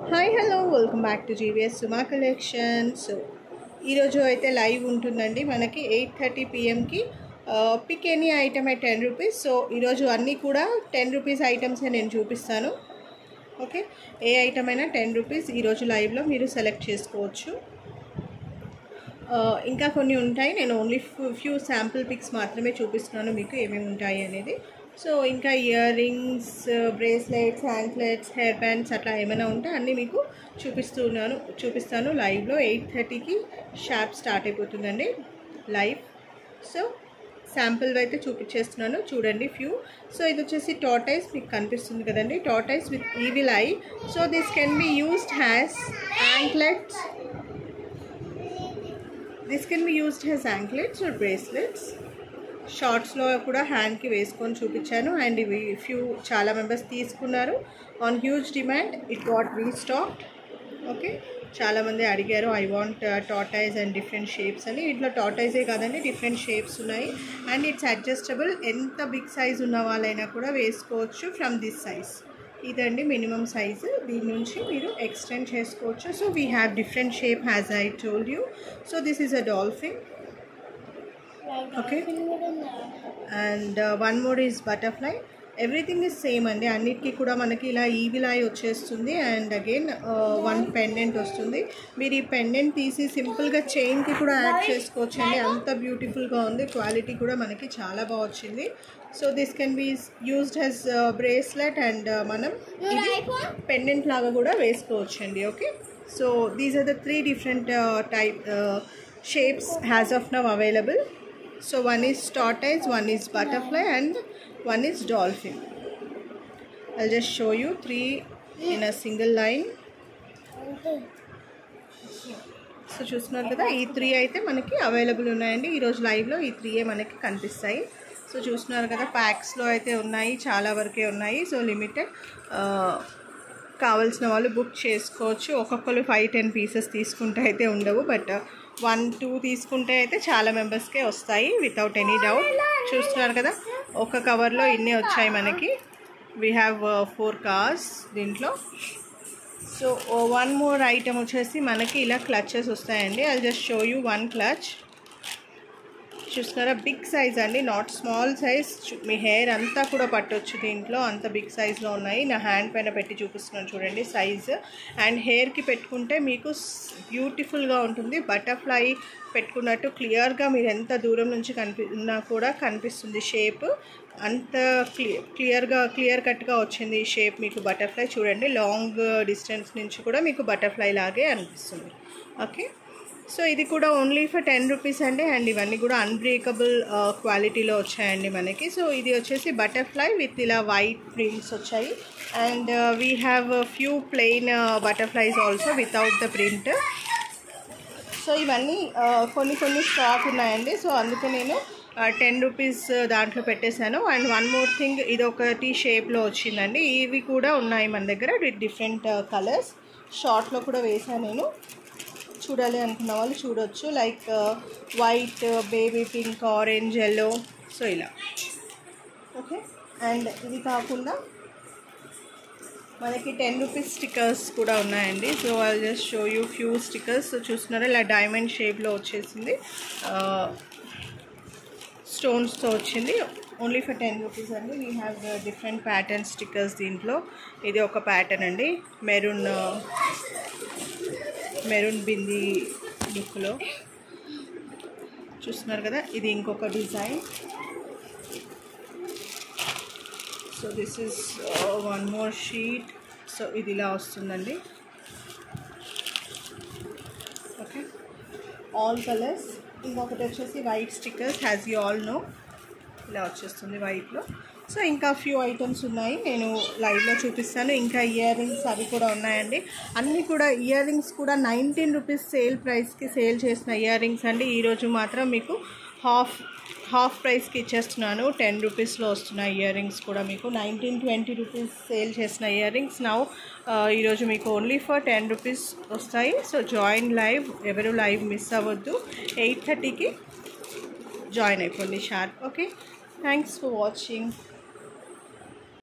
Hi hello welcome back to GVS Suma collection so ఈరోజు అయితే live ఉంటుందండి మనకి ఎయిట్ థర్టీ పిఎంకి pick any item at ten rupees so ఈరోజు అన్నీ కూడా టెన్ రూపీస్ ఐటమ్సే నేను చూపిస్తాను ఓకే ఏ ఐటమ్ అయినా టెన్ రూపీస్ ఈరోజు లైవ్లో మీరు సెలెక్ట్ చేసుకోవచ్చు ఆ, ఇంకా కొన్ని ఉంటాయి నేను ఓన్లీ ఫ్యూ శాంపుల్ పిక్స్ మాత్రమే చూపిస్తున్నాను మీకు ఏమేమి ఉంటాయి అనేది సో ఇంకా ear rings bracelets handlets hair bands అట్లా ఏమైనా ఉంటే అన్నీ మీకు చూపిస్తున్నాను చూపిస్తాను లైవ్లో ఎయిట్ థర్టీకి షాప్ స్టార్ట్ అయిపోతుందండి లైవ్ సో శాంపుల్ అయితే చూపించేస్తున్నాను చూడండి ఫ్యూ సో ఇది వచ్చేసి టాటైస్ మీకు కనిపిస్తుంది కదండి tortoise with evil eye so this can be used as anklets this can be used as anklets or bracelets షార్ట్స్లో కూడా హ్యాండ్కి వేసుకొని చూపించాను అండ్ ఇవి ఫ్యూ చాలా మెంబర్స్ తీసుకున్నారు on huge demand it what restocked okay చాలామంది అడిగారు I want tortoise and different shapes అని ఇట్లా టాటైజే కాదండి డిఫరెంట్ షేప్స్ ఉన్నాయి అండ్ ఇట్స్ అడ్జస్టబుల్ ఎంత బిగ్ సైజ్ ఉన్న వాళ్ళైనా కూడా వేసుకోవచ్చు ఫ్రమ్ దిస్ సైజ్ ఇదండి మినిమం సైజు దీని నుంచి మీరు ఎక్స్టెండ్ చేసుకోవచ్చు so we have different shape as I told you so this is a dolphin Okay. And one more is butterfly everything is same అండి అన్నిటికీ కూడా మనకి ఇలా ఈవిలాయ్ వచ్చేస్తుంది అండ్ అగైన్ వన్ పెండెంట్ వస్తుంది మీరు ఈ పెండెంట్ తీసి సింపుల్గా చైన్కి కూడా యాడ్ చేసుకోవచ్చు అండి అంత బ్యూటిఫుల్గా ఉంది క్వాలిటీ కూడా మనకి చాలా బాగా వచ్చింది so this can be used as bracelet and మనం ఇది పెండెంట్ లాగా కూడా వేసుకోవచ్చు అండి okay so these are the three different type shapes as of now available so one is tortoise one is butterfly and one is dolphin i'll just show you three in a single line so చూస్తున్నారు కదా ఈ three అయితే మనకి available ఉన్నాయండి ఈరోజు లైవ్లో ఈ త్రీయే మనకి కనిపిస్తాయి సో చూస్తున్నారు కదా ప్యాక్స్లో అయితే ఉన్నాయి చాలా వరకే ఉన్నాయి సో లిమిటెడ్ కావాల్సిన వాళ్ళు బుక్ చేసుకోవచ్చు ఒక్కొక్కరు ఫైవ్ టెన్ పీసెస్ తీసుకుంటే అయితే ఉండవు బట్ వన్ టూ తీసుకుంటే అయితే చాలా మెంబర్స్కే వస్తాయి వితౌట్ ఎనీ డౌట్ చూస్తున్నారు కదా ఒక కవర్లో ఇన్ని వచ్చాయి మనకి వీ హ్యావ్ ఫోర్ కార్స్ దీంట్లో సో వన్ మోర్ ఐటమ్ వచ్చేసి మనకి ఇలా క్లచెస్ వస్తాయండి I just show you one clutch చూస్తున్నారా బిగ్ సైజ్ అండి నాట్ స్మాల్ సైజ్ మీ హెయిర్ అంతా కూడా పట్టొచ్చు దీంట్లో అంత బిగ్ సైజ్లో ఉన్నాయి నా హ్యాండ్ పైన పెట్టి చూపిస్తున్నాను చూడండి సైజ్ అండ్ హెయిర్కి పెట్టుకుంటే మీకు బ్యూటిఫుల్గా ఉంటుంది బటర్ఫ్లై పెట్టుకున్నట్టు క్లియర్గా మీరు ఎంత దూరం నుంచి కనిపి ఉన్నా కూడా కనిపిస్తుంది షేప్ అంత క్లియర్ క్లియర్గా క్లియర్ కట్గా వచ్చింది ఈ షేప్ మీకు బటర్ఫ్లై చూడండి లాంగ్ డిస్టెన్స్ నుంచి కూడా మీకు బటర్ఫ్లై లాగే అనిపిస్తుంది ఓకే సో ఇది కూడా ఓన్లీ ఫర్ టెన్ రూపీస్ అండి అండ్ ఇవన్నీ కూడా అన్బ్రేకబుల్ క్వాలిటీలో వచ్చాయండి మనకి సో ఇది వచ్చేసి బటర్ఫ్లై విత్ ఇలా వైట్ ప్రింట్స్ వచ్చాయి and we have few plain butterflies also without the print so ఇవన్నీ ఆ, కొన్ని కొన్ని స్టాక్ ఉన్నాయండి సో అందుకే నేను టెన్ రూపీస్ దాంట్లో పెట్టేశాను అండ్ వన్ మోర్ థింగ్ ఇది ఒకటి షేప్లో వచ్చిందండి ఇవి కూడా ఉన్నాయి మన దగ్గర విత్ డిఫరెంట్ కలర్స్ షార్ట్లో కూడా వేసాను నేను చూడాలి అనుకున్న వాళ్ళు చూడొచ్చు like white baby pink orange yellow so ఇలా ఓకే అండ్ ఇది కాకుండా మనకి టెన్ రూపీస్ స్టిక్కర్స్ కూడా ఉన్నాయండి so I just show you few stickers so చూస్తున్నారా ఇలా డైమండ్ షేప్లో వచ్చేసింది స్టోన్స్తో వచ్చింది ఓన్లీ ఫర్ టెన్ రూపీస్ అండి we have different pattern stickers దీంట్లో ఇది ఒక ప్యాటర్న్ అండి మెరూన్ మెరూన్ బింది లుక్లో చూస్తున్నారు కదా ఇది ఇంకొక design so this is one more sheet so ఇది ఇలా వస్తుందండి ఓకే ఆల్ కలర్స్ ఇంకొకటి వచ్చేసి white stickers as you all know ఇలా వచ్చేస్తుంది వైట్లో సో ఇంకా ఫ్యూ ఐటమ్స్ ఉన్నాయి నేను లైవ్లో చూపిస్తాను ఇంకా ఇయర్ రింగ్స్ అవి కూడా ఉన్నాయండి అన్నీ కూడా ఇయర్ రింగ్స్ కూడా నైన్టీన్ రూపీస్ సేల్ ప్రైస్కి సేల్ చేసిన ఇయర్ రింగ్స్ అండి ఈరోజు మాత్రం మీకు హాఫ్ హాఫ్ ప్రైస్కి ఇచ్చేస్తున్నాను టెన్ రూపీస్లో వస్తున్న ఇయర్ రింగ్స్ కూడా మీకు నైన్టీన్ ట్వంటీ రూపీస్ సేల్ చేసిన ఇయర్ రింగ్స్ నౌ ఈరోజు మీకు ఓన్లీ ఫర్ టెన్ రూపీస్ వస్తాయి సో జాయిన్ లైవ్ ఎవరు లైవ్ మిస్ అవ్వద్దు ఎయిట్ థర్టీకి జాయిన్ అయిపోండి sharp okay thanks for watching